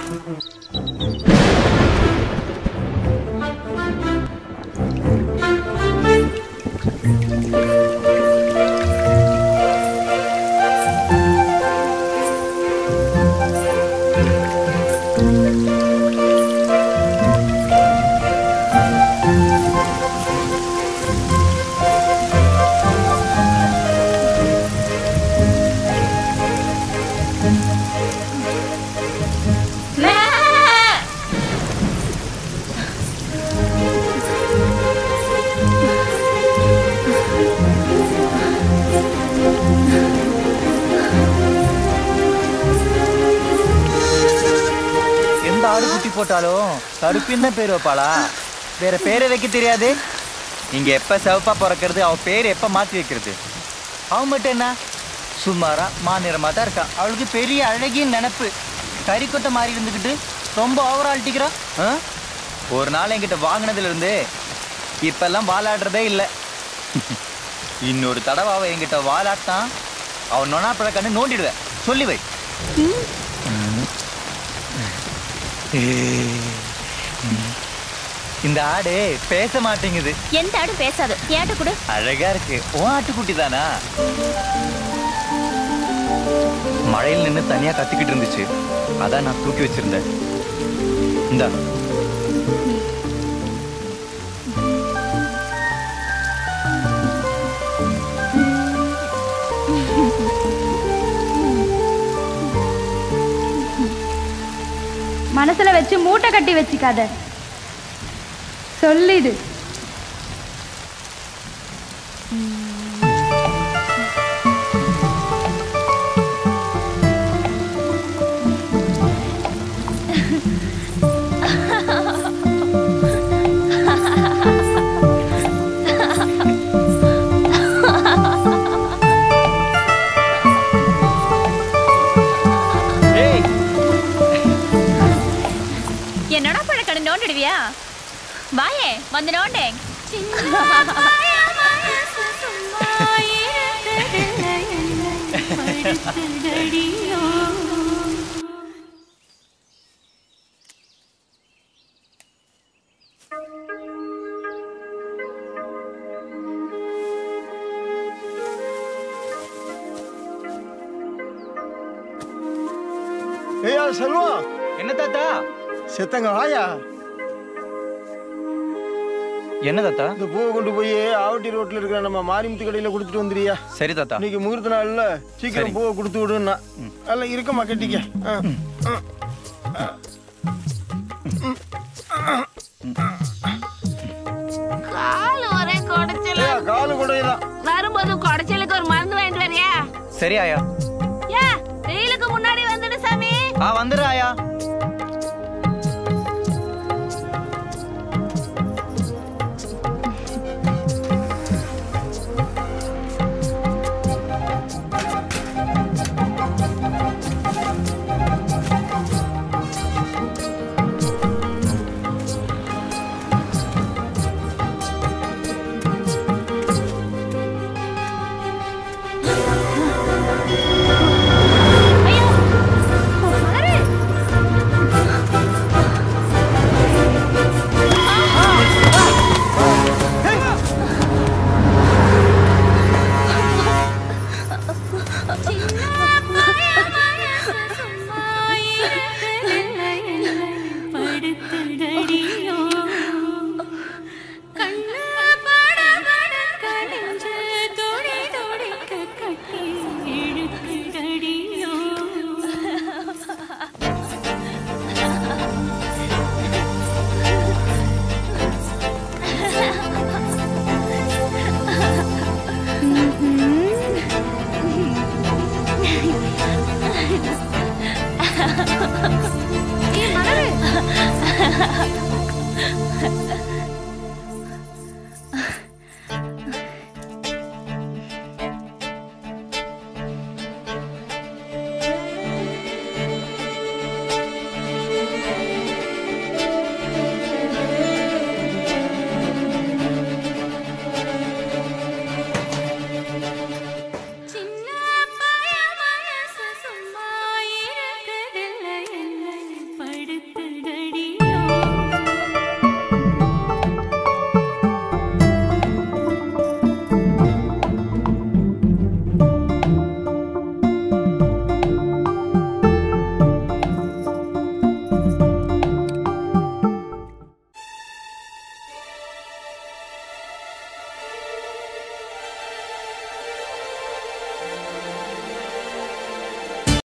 எந்த ஆடு குட்டி போட்டாலும் கருப்பின்னு தான் பேர் வைப்பாளா வேற பேரை வைக்க தெரியாது இங்க எப்ப சிவப்பா பிறக்கிறது அவ பேர் எப்ப மாத்தி வைக்கிறது அவ மட்டும் என்ன சுமாரா மாநிறமா தான் இருக்கா அவளுக்கு பெரிய அழகிய நினப்பு கறிக்கொட்டை மாறி இருந்துக்கிட்டு ரொம்ப ஓவர் ஆள்ட்டிக்கிறா ஒரு நாள் என்கிட்ட வாங்கினதுல இருந்து இப்பெல்லாம் வாலாடுறதே இல்லை இன்னொரு தடவை அவ என்கிட்ட வாலாட்டான் அவன் நொனாப்பழ கண்ணு நோண்டிடுவேன் சொல்லி வை இந்த ஆடு பேச மாட்டேங்குது எந்த ஆடும் பேசாது ஏட்ட கொடு அழகா இருக்கு உன் ஆட்டுக்குட்டி தானா மழையில் நின்று தனியா கத்திக்கிட்டு இருந்துச்சு அதான் நான் தூக்கி வச்சிருந்தேன் இந்தா மனசுல வச்சு மூட்டை கட்டி வச்சுக்காத சொல்லிடு ஏய் என்னடா பழக்கடை நோண்டிடுவியா வாயே வந்து நோண்டேன் ஏய்யா செல்வம் என்ன தாத்தா செத்தங்க வாயா என்ன தாத்தா இந்த பூவை கொண்டு போய் ஆவட்டி ரோட்ல இருக்கிற நம்ம மாரிமுத்து கடையில கொடுத்துட்டு வந்துறியா சரி தாத்தா இன்னைக்கு முகூர்த்த நாள்ல சீக்கிரம் சரி. பூவை கொடுத்து விடுன்னா அல்ல இருக்கமா கட்டிக்க ஆ, ஆ. கால் ஒரே குடைச்சல ஏய்யா, காலு கூடையதான் வரும்போது குடைச்சலுக்கு ஒரு மருந்து வாங்கிட்டு வரியா சரி ஆயா ஏ வெயிலுக்கு முன்னாடி வந்துடு சாமி ஆ வந்துடுறேன் ஆயா